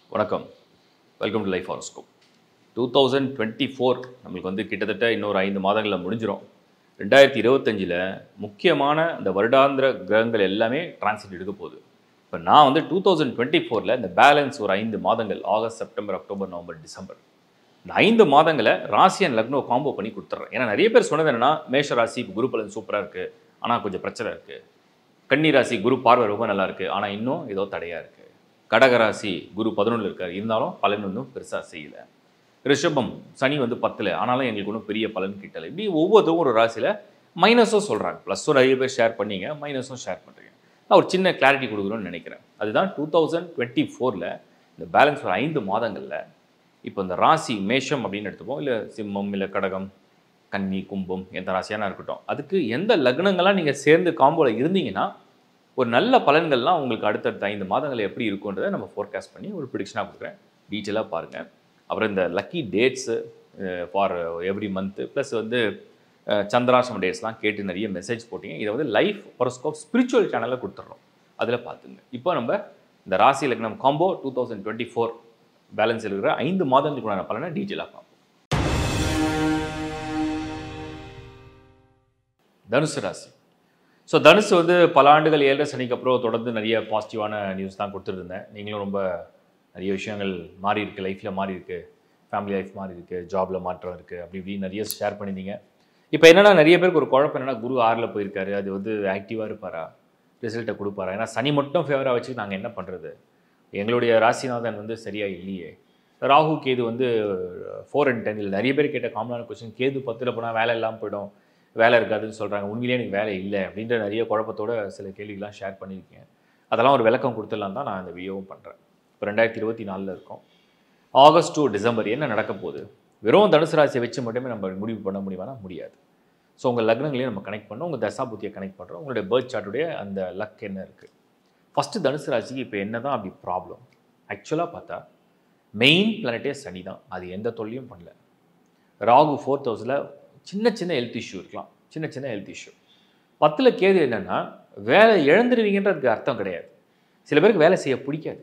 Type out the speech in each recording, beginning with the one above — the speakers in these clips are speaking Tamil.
வணக்கம் welcome to life horoscope two thousand twenty four நம்மளுக்கு வந்து கிட்டத்தட்ட இன்னொரு ஐந்து மாதங்களில் முடிஞ்சிடும் ரெண்டாயிரத்தி இருபத்தஞ்சில் முக்கியமான இந்த வருடாந்திர கிரகங்கள் எல்லாமே டிரான்சிட் எடுக்க போகுது இப்போ நான் வந்து டூ தௌசண்ட் டுவெண்ட்டி ஃபோரில் இந்த பேலன்ஸ் ஒரு ஐந்து மாதங்கள் August September October November December இந்த ஐந்து மாதங்களை ராசி அண்ட் லக்னோ காம்போ பண்ணி கொடுத்துட்றேன் ஏன்னா நிறைய பேர் சொன்னது என்னன்னா மேஷ ராசி இப்போ குரு பலன் சூப்பராக இருக்குது ஆனால் கொஞ்சம் பிரச்சனை இருக்குது கன்னி ராசி குரு பார்வை ரொம்ப நல்லா இருக்குது ஆனால் இன்னும் ஏதோ தடையாக இருக்குது கடகராசி குரு பதினொன்றில் இருக்கார் இருந்தாலும் பலன் ஒன்றும் பெருசாக செய்யலை ரிஷபம் சனி வந்து பத்தில் ஆனாலும் எங்களுக்கு ஒன்றும் பெரிய பலன் கிட்டலை இப்படி ஒவ்வொருத்தரும் ஒரு ராசியில் மைனஸும் சொல்கிறாங்க ப்ளஸ்ஸும் நிறைய பேர் ஷேர் பண்ணீங்க மைனஸும் ஷேர் பண்ணுறீங்க நான் ஒரு சின்ன கிளாரிட்டி கொடுக்குறோன்னு நினைக்கிறேன் அதுதான் டூ தௌசண்ட் டுவெண்ட்டி ஃபோரில் இந்த பேலன்ஸ் ஒரு ஐந்து மாதங்களில் இப்போ இந்த ராசி மேஷம் அப்படின்னு எடுத்துப்போம் இல்லை சிம்மம் இல்லை கடகம் கன்னி கும்பம் எந்த ராசியான இருக்கட்டும் அதுக்கு எந்த லக்னங்கள்லாம் நீங்கள் சேர்ந்து காம்போவில் இருந்தீங்கன்னா ஒரு நல்ல பலன்கள்லாம் உங்களுக்கு அடுத்தடுத்த ஐந்து மாதங்கள் எப்படி இருக்குன்றதை நம்ம ஃபோர்காஸ்ட் பண்ணி ஒரு ப்ரிடிக்ஷனாக கொடுக்குறேன் டீட்டெயிலாக பாருங்கள் அப்புறம் இந்த lucky dates for every month plus வந்து அஹ், சந்திராசிரம டேட்ஸ்லாம் கேட்டு நிறைய மெசேஜ் போட்டீங்க இதை வந்து லைஃப் ஹொரோஸ்கோப் ஸ்பிரிச்சுவல் சேனலில் கொடுத்துட்றோம் அதில் பார்த்துங்க இப்போ நம்ம இந்த ராசி லக்னம் combo two thousand twenty four balance இருக்கிற ஐந்து மாதங்களுக்குண்டான பலனை டீட்டெயிலாக பார்ப்போம் தனுசு ராசி ஸோ தனுசு வந்து பல ஆண்டுகள் ஏழரை சனிக்கு அப்புறம் தொடர்ந்து நிறைய பாசிட்டிவான நியூஸ் தான் கொடுத்துட்டு இருந்தேன் நீங்களும் ரொம்ப நிறைய விஷயங்கள் மாறி இருக்கு லைஃப்பில் மாறி இருக்கு ஃபேமிலி லைஃப் மாறி இருக்கு ஜாப்ல மாற்றம் இருக்கு அப்படி இப்படி நிறைய ஷேர் பண்ணியிருந்தீங்க இப்போ என்னன்னா நிறைய பேருக்கு ஒரு குழப்பம் என்னன்னா குரு ஆறில் போயிருக்காரு அது வந்து ஆக்டிவாக இருப்பாரா ரிசல்ட்டை கொடுப்பாரா ஏன்னா சனி மட்டும் ஃபேவராக வச்சு நாங்கள் என்ன பண்ணுறது எங்களுடைய ராசிநாதன் வந்து சரியா இல்லையே ராகு கேது வந்து ஃபோர் அண்ட் டென் நிறைய பேர் கேட்ட காமனான கொஸ்டின் கேது பத்தில் போனால் வேலை இல்லாமல் போயிடும் வேலை இருக்காதுன்னு சொல்கிறாங்க உண்மையிலேயே எனக்கு வேலை இல்லை அப்படின்ற நிறைய குழப்பத்தோட சில கேள்விகள்லாம் ஷேர் பண்ணியிருக்கேன் அதெல்லாம் ஒரு விளக்கம் கொடுத்துடலாம் தான் நான் இந்த வீடியோவும் பண்ணுறேன் இப்போ ரெண்டாயிரத்தி இருபத்தி நாலில் இருக்கோம் ஆகஸ்ட் டு டிசம்பர் என்ன நடக்க போகுது வெறும் தனுசு ராசியை வச்சு மட்டுமே நம்ம முடிவு பண்ண முடியுமானா முடியாது ஸோ உங்கள் லக்னங்களையும் நம்ம கனெக்ட் பண்ணோம் உங்கள் தசாபுத்தியை கனெக்ட் பண்ணுறோம் உங்களுடைய பேர்த் சார்ட்டுடைய அந்த லக் என்ன இருக்குது ஃபஸ்ட்டு தனுசு ராசிக்கு இப்போ என்ன தான் அப்படி ப்ராப்ளம் ஆக்சுவலாக பார்த்தா மெயின் பிளானட்டே சனி தான் அது எந்த தொல்லையும் பண்ணல ராகு ஃபோர்த் ஹவுஸில் சின்ன சின்ன ஹெல்த் இஷ்யூ இருக்கலாம் சின்ன சின்ன ஹெல்த் இஷ்யூ பத்தில் கேது என்னென்னா வேலை இழந்துருவீங்கன்றதுக்கு அர்த்தம் கிடையாது சில பேருக்கு வேலை செய்ய பிடிக்காது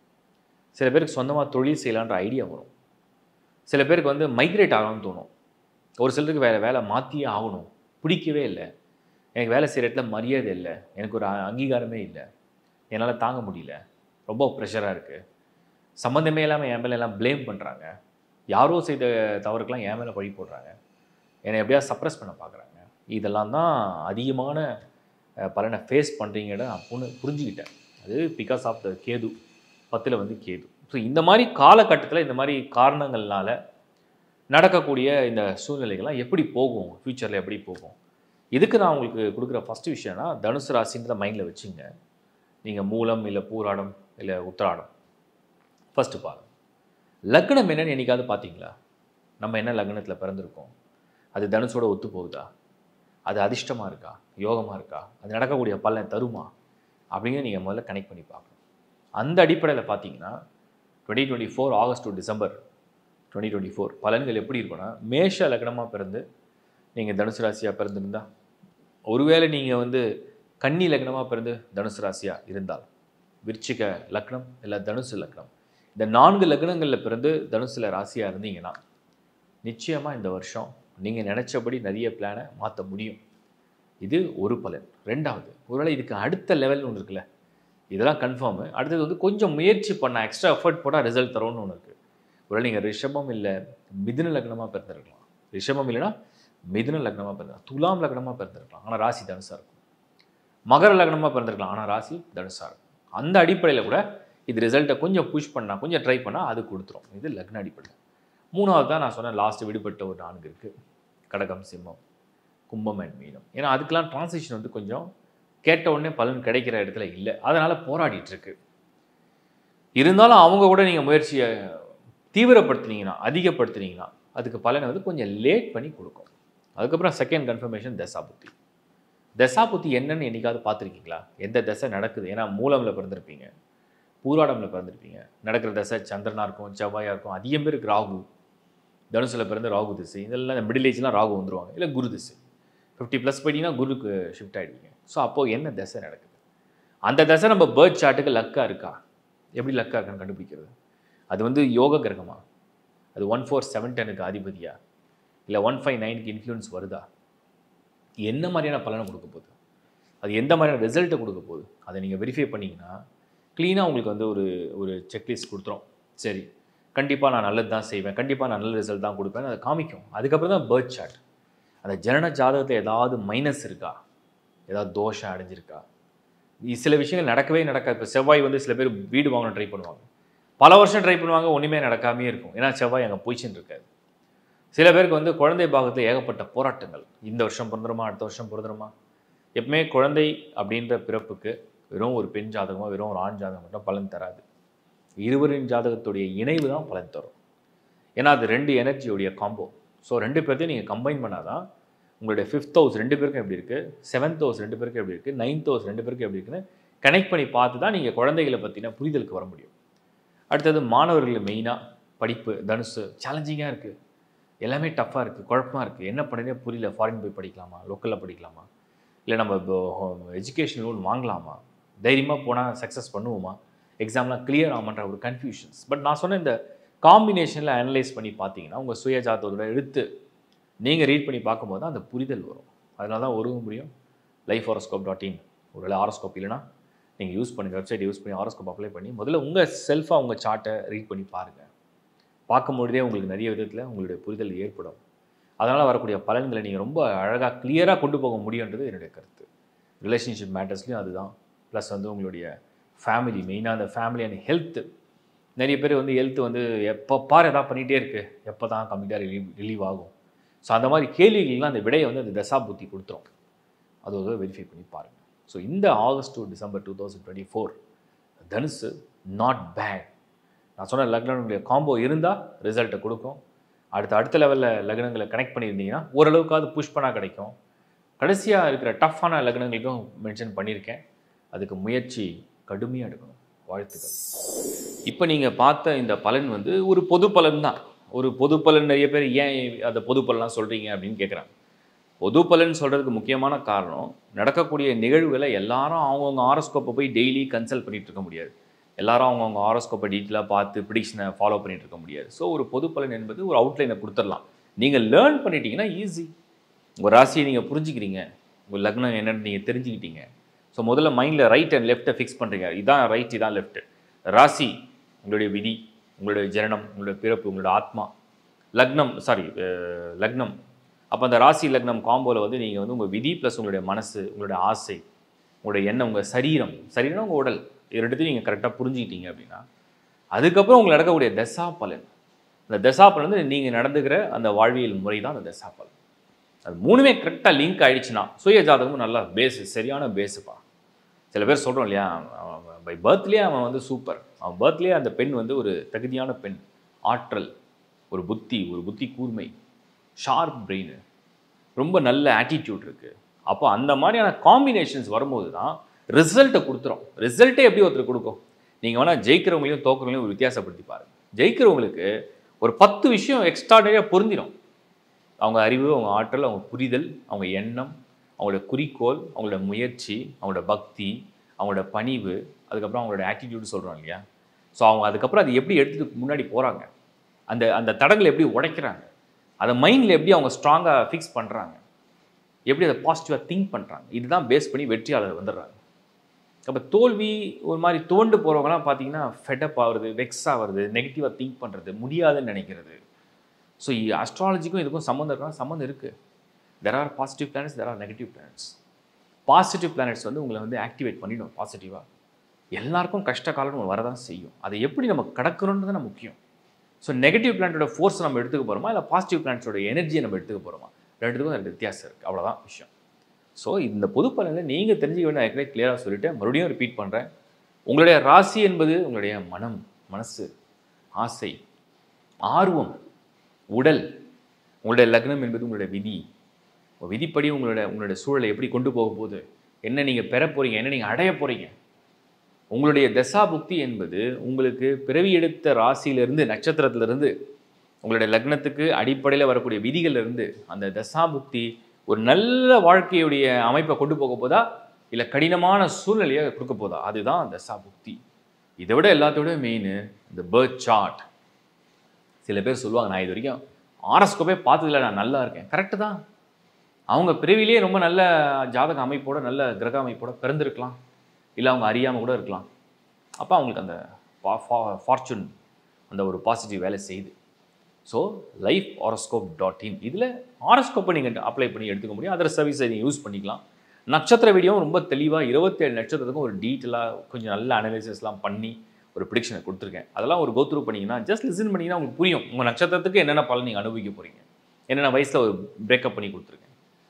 சில பேருக்கு சொந்தமாக தொழில் செய்யலான்ற ஐடியா வரும் சில பேருக்கு வந்து மைக்ரேட் ஆகணும்னு தோணும் ஒரு சிலருக்கு வேலை வேலை மாற்றியே ஆகணும் பிடிக்கவே இல்லை எனக்கு வேலை செய்கிற இடத்துல மரியாதை இல்லை எனக்கு ஒரு அ- அங்கீகாரமே இல்லை என்னால் தாங்க முடியல ரொம்ப ப்ரெஷராக இருக்குது சம்மந்தமே இல்லாமல் என் மேல எல்லாம் ப்ளேம் பண்ணுறாங்க யாரோ செய்த தவறுக்கெல்லாம் என் மேலே பழி போடுறாங்க என்னை எப்படியாவது சப்ரஸ் பண்ண பார்க்குறாங்க இதெல்லாம் தான் அதிகமான அஹ், பலனை ஃபேஸ் பண்ணுறீங்கன்னு நான் புனு புரிஞ்சுக்கிட்டேன் அது பிகாஸ் ஆஃப் த கேது பத்தில் வந்து கேது ஸோ இந்த மாதிரி காலகட்டத்தில் இந்த மாதிரி காரணங்கள்னால நடக்கக்கூடிய இந்த சூழ்நிலைகள்லாம் எப்படி போகும் ஃப்யூச்சரில் எப்படி போகும் இதுக்கு நான் உங்களுக்கு கொடுக்குற ஃபஸ்ட்டு விஷயம்னா தனுசு ராசின்றத மைண்டில் வச்சுங்க நீங்கள் மூலம் இல்லை பூராடம் இல்லை உத்திராடம் ஃபஸ்ட்டு பாருங்க லக்னம் என்னன்னு என்னைக்காவது பார்த்தீங்களா நம்ம என்ன லக்னத்தில் பிறந்திருக்கோம் அது தனுஷோட ஒத்து போகுதா அது அதிர்ஷ்டமாக இருக்கா யோகமாக இருக்கா அது நடக்கக்கூடிய பலனை தருமா அப்படிங்கிறத நீங்கள் முதல்ல கனெக்ட் பண்ணி பார்க்கணும் அந்த அடிப்படையில் பார்த்தீங்கன்னா twenty twenty four August to December twenty twenty four பலன்கள் எப்படி இருக்கும்னா மேஷ லக்னமாக பிறந்து நீங்கள் தனுசு ராசியாக பிறந்திருந்தா ஒருவேளை நீங்கள் வந்து கன்னி லக்னமாக பிறந்து தனுசு ராசியாக இருந்தால் விருச்சிக லக்னம் இல்லை தனுசு லக்னம் இந்த நான்கு லக்னங்களில் பிறந்து தனுசுல ராசியாக இருந்தீங்கன்னா நிச்சயமாக இந்த வருஷம் நீங்கள் நினச்சபடி நிறைய பிளானை மாற்ற முடியும் இது ஒரு பலன் ரெண்டாவது ஒருவேளை இதுக்கு அடுத்த லெவல்னு ஒன்று இருக்குல்ல இதெல்லாம் கன்ஃபார்மு அடுத்தது வந்து கொஞ்சம் முயற்சி பண்ண எக்ஸ்ட்ரா எஃபர்ட் போட்டால் ரிசல்ட் தரும்னு ஒன்று இருக்குது ஒருவேளை நீங்கள் ரிஷபம் இல்லை மிதுன லக்னமாக பிறந்திருக்கலாம் ரிஷபம் இல்லைன்னா மிதுன லக்னமாக பிறந்திருக்கலாம் துலாம் லக்னமாக பிறந்திருக்கலாம் ஆனால் ராசி தனுசாக இருக்கும் மகர லக்னமாக பிறந்திருக்கலாம் ஆனால் ராசி தனுசாக இருக்கும் அந்த அடிப்படையில் கூட இது ரிசல்ட்டை கொஞ்சம் புஷ் பண்ணால் கொஞ்சம் ட்ரை பண்ணால் அது கொடுத்துரும் இது லக்ன அடிப்படையில் மூணாவது தான் நான் சொன்னேன் லாஸ்ட் விடுபட்ட ஒரு நான்கு இருக்குது கடகம் சிம்மம் கும்பம் அண்ட் மீனம் ஏன்னா அதுக்கெல்லாம் டிரான்சிஷன் வந்து கொஞ்சம் கேட்ட உடனே பலன் கிடைக்கிற இடத்துல இல்லை அதனால் போராடிட்டு இருக்கு இருந்தாலும் அவங்க கூட நீங்கள் முயற்சியை தீவிரப்படுத்துனீங்கன்னா அதிகப்படுத்துனீங்கன்னா அதுக்கு பலனை வந்து கொஞ்சம் லேட் பண்ணி கொடுக்கும் அதுக்கப்புறம் செகண்ட் கன்ஃபர்மேஷன் தசாபுத்தி தசாபுத்தி என்னன்னு என்னைக்காவது பார்த்துருக்கீங்களா எந்த தசை நடக்குது ஏன்னா மூலமில் பிறந்திருப்பீங்க பூராடமில் பிறந்திருப்பீங்க நடக்கிற தசை சந்திரனாக இருக்கும் செவ்வாயாக இருக்கும் அதிகம் பேருக்கு ராகு தனுசில் பிறந்த ராகு திசை இதெல்லாம் இந்த மிடில் ஏஜ்லாம் ராகு வந்துருவாங்க இல்லை குரு திசை ஃபிஃப்டி ப்ளஸ் போயிட்டீங்கன்னா குருக்கு ஷிஃப்ட் ஆகிடுவீங்க ஸோ அப்போது என்ன தசை நடக்குது அந்த தசை நம்ம பேர்த் சார்ட்டுக்கு லக்காக இருக்கா எப்படி லக்காக இருக்கான்னு கண்டுபிடிக்கிறது அது வந்து யோக கிரகமா அது ஒன் ஃபோர் செவன் டெனுக்கு அதிபதியா இல்லை ஒன் ஃபைவ் நைனுக்கு இன்ஃப்ளூயன்ஸ் வருதா என்ன மாதிரியான பலனை கொடுக்க போகுது அது எந்த மாதிரியான ரிசல்ட்டை கொடுக்க போகுது அதை நீங்கள் வெரிஃபை பண்ணிங்கன்னா க்ளீனாக உங்களுக்கு வந்து ஒரு ஒரு செக்லிஸ்ட் கொடுத்துரும் சரி கண்டிப்பாக நான் நல்லது தான் செய்வேன் கண்டிப்பாக நான் நல்ல ரிசல்ட் தான் கொடுப்பேன் அதை காமிக்கும் அதுக்கப்புறம் தான் பேர்த் சார்ட் அந்த ஜனன ஜாதகத்தில் ஏதாவது மைனஸ் இருக்கா ஏதாவது தோஷம் அடைஞ்சிருக்கா இ- சில விஷயங்கள் நடக்கவே நடக்காது இப்போ செவ்வாய் வந்து சில பேர் வீடு வாங்கணும் ட்ரை பண்ணுவாங்க பல வருஷம் ட்ரை பண்ணுவாங்க ஒன்றுமே நடக்காமே இருக்கும் ஏன்னா செவ்வாய் அங்கே பொசிஷன் இருக்காது சில பேருக்கு வந்து குழந்தை பாகத்தில் ஏகப்பட்ட போராட்டங்கள் இந்த வருஷம் பிறந்துருமா அடுத்த வருஷம் பிறந்துருமா எப்பவுமே குழந்தை அப்படின்ற பிறப்புக்கு வெறும் ஒரு பெண் ஜாதகமோ வெறும் ஒரு ஆண் ஜாதகம் மட்டும் பலன் தராது இருவரின் ஜாதகத்துடைய இணைவு தான் பலன் தரும் ஏன்னா அது ரெண்டு எனர்ஜியோடைய காம்போ ஸோ ரெண்டு பேர்த்தையும் நீங்கள் கம்பைன் பண்ணாதான் உங்களுடைய ஃபிஃப்த் ஹவுஸ் ரெண்டு பேருக்கும் எப்படி இருக்குது செவன்த் ஹவுஸ் ரெண்டு பேருக்கும் எப்படி இருக்குது நைன்த் ஹவுஸ் ரெண்டு பேருக்கும் எப்படி இருக்குன்னு கனெக்ட் பண்ணி பார்த்து தான் நீங்கள் குழந்தைகளை பற்றின புரிதலுக்கு வர முடியும் அடுத்தது மாணவர்கள் மெயினாக படிப்பு தனுசு சேலஞ்சிங்காக இருக்குது எல்லாமே டஃப்பாக இருக்குது குழப்பமாக இருக்குது என்ன பண்ணுறதே புரியல ஃபாரின் போய் படிக்கலாமா லோக்கலில் படிக்கலாமா இல்லை நம்ம எஜுகேஷன் லோன் வாங்கலாமா தைரியமாக போனால் சக்ஸஸ் பண்ணுவோமா எக்ஸாம்லாம் கிளியர் ஆகுமான்ற ஒரு கன்ஃபியூஷன்ஸ் பட் நான் சொன்ன இந்த காம்பினேஷனில் அனலைஸ் பண்ணி பார்த்தீங்கன்னா உங்கள் சுய ஜாதகத்தோட எடுத்து நீங்கள் ரீட் பண்ணி பார்க்கும்போது தான் அந்த புரிதல் வரும் அதனால தான் உருவ முடியும் லைஃப் ஹாரோஸ்கோப் டாட் இன் ஒருவேளை ஹாரோஸ்கோப் இல்லைன்னா நீங்கள் யூஸ் பண்ணுங்கள் வெப்சைட் யூஸ் பண்ணி ஹாரோஸ்கோப் அப்ளை பண்ணி முதல்ல உங்கள் செல்ஃபாக உங்கள் சார்ட்டை ரீட் பண்ணி பாருங்கள் பார்க்கும்பொழுதே உங்களுக்கு நிறைய விதத்தில் உங்களுடைய புரிதல் ஏற்படும் அதனால் வரக்கூடிய பலன்களை நீங்கள் ரொம்ப அழகாக கிளியராக கொண்டு போக முடியுன்றது என்னுடைய கருத்து ரிலேஷன்ஷிப் மேட்டர்ஸ்லையும் அதுதான் ப்ளஸ் வந்து உங்களுடைய ஃபேமிலி மெயினாக அந்த ஃபேமிலி அண்ட் ஹெல்த்து நிறைய பேர் வந்து ஹெல்த் வந்து எப்போ பார் எதாவது பண்ணிகிட்டே இருக்கு எப்போ தான் கம்மியாக ரிலீவ் ரிலீவ் ஆகும் ஸோ அந்த மாதிரி கேள்விகள்லாம் அந்த விடையை வந்து அந்த தசா புத்தி கொடுத்துரும் அது ஒரு வெரிஃபை பண்ணி பாருங்கள் ஸோ இந்த August to December two thousand twenty four தனுசு நாட் பேட் நான் சொன்ன லக்னங்களுடைய காம்போ இருந்தால் ரிசல்ட்டை கொடுக்கும் அடுத்த அடுத்த லெவலில் லக்னங்களை கனெக்ட் பண்ணியிருந்தீங்கன்னா ஓரளவுக்காவது புஷ் பண்ணால் கிடைக்கும் கடைசியாக இருக்கிற டஃப்பான லக்னங்களுக்கும் மென்ஷன் பண்ணியிருக்கேன் அதுக்கு முயற்சி கடுமையாக எடுக்கணும் வாழ்த்துக்கள் இப்போ நீங்கள் பார்த்த இந்த பலன் வந்து ஒரு பொது பலன் தான் ஒரு பொது பலன் நிறைய பேர் ஏன் அந்த பொது பலன்லாம் சொல்கிறீங்க அப்படின்னு கேட்குறாங்க பொது பலன் சொல்கிறதுக்கு முக்கியமான காரணம் நடக்கக்கூடிய நிகழ்வுகளை எல்லாரும் அவங்கவுங்க ஆரோஸ்கோப்பை போய் டெய்லி கன்சல்ட் பண்ணிட்டு இருக்க முடியாது எல்லாரும் அவங்கவுங்க ஆரோஸ்கோப்பை டீட்டெயிலாக பார்த்து ப்ரிடிக்ஷனை ஃபாலோ பண்ணிட்டு இருக்க முடியாது ஸோ ஒரு பொது பலன் என்பது ஒரு அவுட்லைனை கொடுத்துடலாம் நீங்கள் லேர்ன் பண்ணிட்டீங்கன்னா ஈஸி உங்கள் ராசியை நீங்கள் புரிஞ்சுக்கிறீங்க உங்கள் லக்னம் என்னன்னு நீங்கள் தெரிஞ்சுக்கிட்டீங்க ஸோ முதல்ல மைண்டில் ரைட் அண்ட் லெஃப்ட்டை ஃபிக்ஸ் பண்ணுறீங்க இதான் ரைட் இதான் லெஃப்ட் ராசி உங்களுடைய விதி உங்களுடைய ஜனனம் உங்களுடைய பிறப்பு உங்களுடைய ஆத்மா லக்னம் சாரி லக்னம் அப்போ அந்த ராசி லக்னம் காம்போவில் வந்து நீங்கள் வந்து உங்கள் விதி ப்ளஸ் உங்களுடைய மனசு உங்களுடைய ஆசை உங்களுடைய எண்ணம் உங்கள் சரீரம் சரீரம் உங்கள் உடல் இது ரெண்டுத்தையும் நீங்கள் கரெக்டாக புரிஞ்சுக்கிட்டீங்க அப்படின்னா அதுக்கப்புறம் உங்களுக்கு நடக்கக்கூடிய தசா பலன் அந்த தசா பலன் வந்து நீங்கள் நடந்துக்கிற அந்த வாழ்வியல் முறை தான் அந்த தசா பலன் அது மூணுமே கரெக்டாக லிங்க் ஆயிடுச்சுன்னா சுய ஜாதகமும் நல்லா பேஸு சரியான பேஸுப்பா சில பேர் சொல்கிறோம் இல்லையா பை பர்த்லேயே அவன் வந்து சூப்பர் அவன் பர்த்லேயே அந்த பெண் வந்து ஒரு தகுதியான பெண் ஆற்றல் ஒரு புத்தி ஒரு புத்தி கூர்மை ஷார்ப் பிரெயின் ரொம்ப நல்ல ஆட்டிடியூட் இருக்குது அப்போ அந்த மாதிரியான காம்பினேஷன்ஸ் வரும்போது தான் ரிசல்ட்டை கொடுத்துரும் ரிசல்ட்டே எப்படி ஒருத்தர் கொடுக்கும் நீங்கள் வேணால் ஜெயிக்கிறவங்களையும் தோக்குறவங்களையும் ஒரு வித்தியாசப்படுத்தி பாருங்க ஜெயிக்கிறவங்களுக்கு ஒரு பத்து விஷயம் எக்ஸ்ட்ராடரியாக பொருந்திடும் அவங்க அறிவு அவங்க ஆற்றல் அவங்க புரிதல் அவங்க எண்ணம் அவங்களோட குறிக்கோள் அவங்களோட முயற்சி அவங்களோட பக்தி அவங்களோட பணிவு அதுக்கப்புறம் அவங்களோட ஆட்டிடியூட் சொல்கிறோம் இல்லையா ஸோ அவங்க அதுக்கப்புறம் அது எப்படி எடுத்துட்டு முன்னாடி போகிறாங்க அந்த அந்த தடங்களை எப்படி உடைக்கிறாங்க அதை மைண்டில் எப்படி அவங்க ஸ்ட்ராங்காக ஃபிக்ஸ் பண்ணுறாங்க எப்படி அதை பாசிட்டிவாக திங்க் பண்ணுறாங்க இதுதான் பேஸ் பண்ணி வெற்றியாளர் வந்துடுறாங்க அப்போ தோல்வி ஒரு மாதிரி துவண்டு போகிறவங்கலாம் பார்த்தீங்கன்னா ஃபெட்டப் ஆகுறது வெக்ஸ் ஆகிறது நெகட்டிவாக திங்க் பண்ணுறது முடியாதுன்னு நினைக்கிறது ஸோ அஸ்ட்ராலஜிக்கும் இதுக்கும் சம்மந்தம் இருக்கா சம்மந்தம் இருக்குது there are positive planets there are negative planets positive planets வந்து உங்களை வந்து ஆக்டிவேட் பண்ணிடும் பாசிட்டிவாக எல்லாருக்கும் கஷ்ட காலம் வரதான் செய்யும் அதை எப்படி நம்ம கடக்கணுன்றது தான் முக்கியம் ஸோ நெகட்டிவ் பிளானட்டோட ஃபோர்ஸ் நம்ம எடுத்துக்க போகிறோமா இல்லை பாசிட்டிவ் பிளானட்ஸோட எனர்ஜியை நம்ம எடுத்துக்க போகிறோமா ரெண்டுத்துக்கும் ரெண்டு வித்தியாசம் இருக்குது அவ்வளோதான் விஷயம் ஸோ இந்த பொது பலனில் நீங்கள் தெரிஞ்சுக்க வேண்டிய ஏற்கனவே கிளியராக சொல்லிவிட்டேன் மறுபடியும் ரிப்பீட் பண்ணுறேன் உங்களுடைய ராசி என்பது உங்களுடைய மனம் மனசு ஆசை ஆர்வம் உடல் உங்களுடைய லக்னம் என்பது உங்களுடைய விதி உங்கள் விதிப்படி உங்களோட உங்களுடைய சூழலை எப்படி கொண்டு போக போகுது என்ன நீங்கள் பெற போகிறீங்க என்ன நீங்கள் அடைய போகிறீங்க உங்களுடைய தசா புக்தி என்பது உங்களுக்கு பிறவி எடுத்த ராசியிலிருந்து நட்சத்திரத்திலிருந்து உங்களுடைய லக்னத்துக்கு அடிப்படையில் வரக்கூடிய விதிகளிலிருந்து அந்த தசா புக்தி ஒரு நல்ல வாழ்க்கையுடைய அமைப்பை கொண்டு போக போதா இல்லை கடினமான சூழ்நிலையை கொடுக்க போதா அதுதான் தசா புக்தி இதை விட எல்லாத்தோட மெயின் இந்த பேர்த் சார்ட் சில பேர் சொல்லுவாங்க நான் இது வரைக்கும் ஆரஸ்கோப்பே பார்த்ததில்ல நான் நல்லா இருக்கேன் கரெக்டு தான் அவங்க பிறவிலேயே ரொம்ப நல்ல ஜாதக அமைப்போட நல்ல கிரக அமைப்போட பிறந்திருக்கலாம் இல்லை அவங்க அறியாமல் கூட இருக்கலாம் அப்போ அவங்களுக்கு அந்த ஃபார்ச்சூன் அந்த ஒரு பாசிட்டிவ் வேலை செய்யுது so life horoscope dot in இதில் ஆரஸ்கோப்பை நீங்கள் அப்ளை பண்ணி எடுத்துக்க முடியும் அதர் சர்வீஸை நீங்கள் யூஸ் பண்ணிக்கலாம் நட்சத்திர வீடியோவும் ரொம்ப தெளிவாக இருபத்தேழு நட்சத்திரத்துக்கும் ஒரு டீட்டெயிலாக கொஞ்சம் நல்ல அனலைசிஸ்லாம் பண்ணி ஒரு ப்ரிடிக்ஷனை கொடுத்துருக்கேன் அதெல்லாம் ஒரு கோத்ரூ பண்ணிங்கன்னா ஜஸ்ட் லிசன் பண்ணிங்கன்னா உங்களுக்கு புரியும் உங்கள் நட்சத்திரத்துக்கு என்னென்ன பலன் நீங்கள் அனுபவிக்க போகிறீங்க என்னென்ன வயசில் ஒரு பிரேக்கப் பண்ணி கொடுத்துருக்கேன்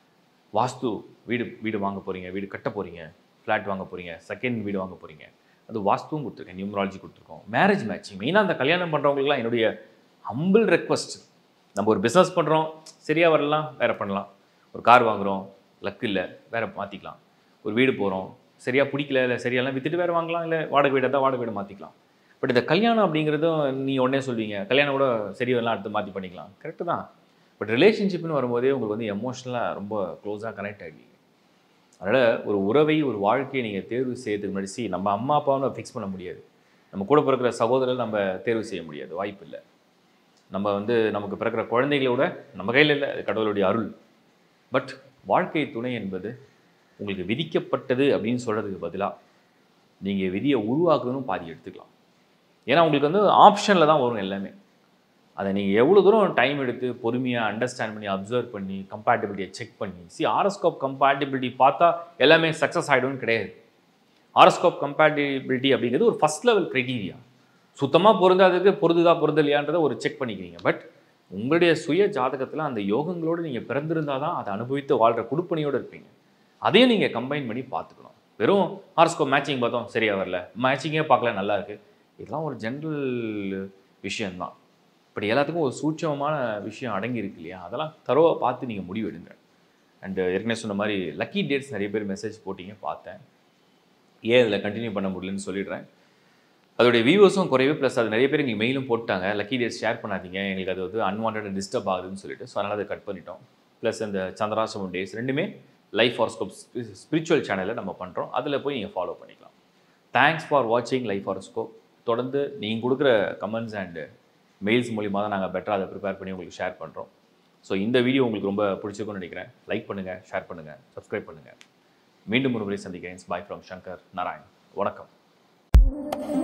வாஸ்து வீடு வீடு வாங்க போகிறீங்க வீடு கட்ட போகிறீங்க ஃப்ளாட் வாங்க போகிறீங்க செகண்ட் வீடு வாங்க போகிறீங்க அது வாஸ்துவும் கொடுத்துருக்கேன் நியூமராலஜி கொடுத்துருக்கோம் மேரேஜ் மேட்சிங் மெயினாக அந்த கல்யாணம் பண்ணுறவங்களுக்குலாம் என்னுடைய ஹம்பிள் ரெக்வஸ்ட் நம்ம ஒரு பிஸ்னஸ் பண்ணுறோம் சரியாக வரலாம் வேறு பண்ணலாம் ஒரு கார் வாங்குகிறோம் லக் இல்லை வேறு மாற்றிக்கலாம் ஒரு வீடு போகிறோம் சரியாக பிடிக்கல இல்லை சரியாலாம் விற்றுட்டு வேறு வாங்கலாம் இல்லை வாடகை வீடை தான் வாடகை வீடை மாற்றிக்கலாம் பட் இந்த கல்யாணம் அப்படிங்கிறதும் நீ உடனே சொல்வீங்க கல்யாணம் கூட சரி வரலாம் அடுத்து மாற்றி பண்ணிக்கலாம் கரெக்டு தான் பட் ரிலேஷன்ஷிப்னு வரும்போதே உங்களுக்கு வந்து எமோஷ்னலாக ரொம்ப க்ளோஸாக கனெக்ட் ஆகிடுவீங்க அதனால் ஒரு உறவை ஒரு வாழ்க்கையை நீங்கள் தேர்வு செய்யறதுக்கு முன்னாடி see, நம்ம அம்மா அப்பாவை ஃபிக்ஸ் பண்ண முடியாது நம்ம கூட பிறக்கிற சகோதரர் நம்ம தேர்வு செய்ய முடியாது வாய்ப்பு இல்லை நம்ம வந்து நமக்கு பிறக்கிற குழந்தைகளோட நம்ம கையில் இல்லை அது கடவுளுடைய அருள் பட் வாழ்க்கை துணை என்பது உங்களுக்கு விதிக்கப்பட்டது அப்படின்னு சொல்கிறதுக்கு பதிலாக நீங்கள் விதியை உருவாக்குறதும் பாதி எடுத்துக்கலாம் ஏன்னா உங்களுக்கு வந்து ஆப்ஷனில் தான் வரும் எல்லாமே அதை நீங்கள் எவ்வளோ தூரம் டைம் எடுத்து பொறுமையாக அண்டர்ஸ்டாண்ட் பண்ணி அப்சர்வ் பண்ணி கம்பேட்டபிலிட்டியை செக் பண்ணி சி ஆரோஸ்கோப் கம்பேட்டபிலிட்டி பார்த்தா எல்லாமே சக்ஸஸ் ஆகிடும்னு கிடையாது ஆரோஸ்கோப் கம்பேட்டபிலிட்டி அப்படிங்கிறது ஒரு ஃபஸ்ட் லெவல் க்ரைட்டீரியா சுத்தமாக பொருந்தாததுக்கு பொருந்துதா பொருந்தலையான்றதை ஒரு செக் பண்ணிக்கிறீங்க பட் உங்களுடைய சுய ஜாதகத்தில் அந்த யோகங்களோடு நீங்கள் பிறந்திருந்தால் தான் அதை அனுபவித்து வாழ்கிற குடுப்பணியோடு இருப்பீங்க அதையும் நீங்கள் கம்பைன் பண்ணி பார்த்துக்கணும் வெறும் ஹார்ஸ்கோப் மேட்சிங் பார்த்தோம் சரியாக வரல மேட்சிங்கே பார்க்கல நல்லா இருக்கு இதெல்லாம் ஒரு ஜென்ரல் விஷயம்தான் இப்படி எல்லாத்துக்கும் ஒரு சூட்சமமான விஷயம் அடங்கி இருக்கு இல்லையா அதெல்லாம் தரோவாக பார்த்து நீங்கள் முடிவு எடுங்க அண்டு ஏற்கனவே சொன்ன மாதிரி லக்கி டேட்ஸ் நிறைய பேர் மெசேஜ் போட்டிங்க பார்த்தேன் ஏன் இதில் கண்டினியூ பண்ண முடியலன்னு சொல்லிடுறேன் அதோடைய வியூவர்ஸும் குறைவு ப்ளஸ் அது நிறைய பேர் எங்களுக்கு மெயிலும் போட்டாங்க லக்கி டேட்ஸ் ஷேர் பண்ணாதீங்க எங்களுக்கு அது வந்து அன்வான்ட் டிஸ்டர்ப் ஆகுதுன்னு சொல்லிட்டு ஸோ அதனால் அதை கட் பண்ணிட்டோம் ப்ளஸ் இந்த சந்திராசிரமம் டேஸ் ரெண்டுமே லைஃப் ஹாரோஸ்கோப் ஸ்பிரிச்சுவல் சேனலில் நம்ம பண்ணுறோம் அதில் போய் நீங்கள் ஃபாலோ பண்ணிக்கலாம் தேங்க்ஸ் ஃபார் வாட்சிங் லைஃப் ஹாரோஸ்கோப் தொடர்ந்து நீங்கள் கொடுக்குற கமெண்ட்ஸ் அண்டு மெயில்ஸ் மூலிமா தான் நாங்கள் பெட்டராக அதை ப்ரிப்பேர் பண்ணி உங்களுக்கு ஷேர் பண்ணுறோம் ஸோ இந்த வீடியோ உங்களுக்கு ரொம்ப பிடிச்சிருக்கும்னு நினைக்கிறேன் லைக் பண்ணுங்கள் ஷேர் பண்ணுங்கள் சப்ஸ்கிரைப் பண்ணுங்கள் மீண்டும் ஒரு முறை சந்திக்கிறேன் பாய் ஃப்ரம் சங்கர் நாராயண் வணக்கம்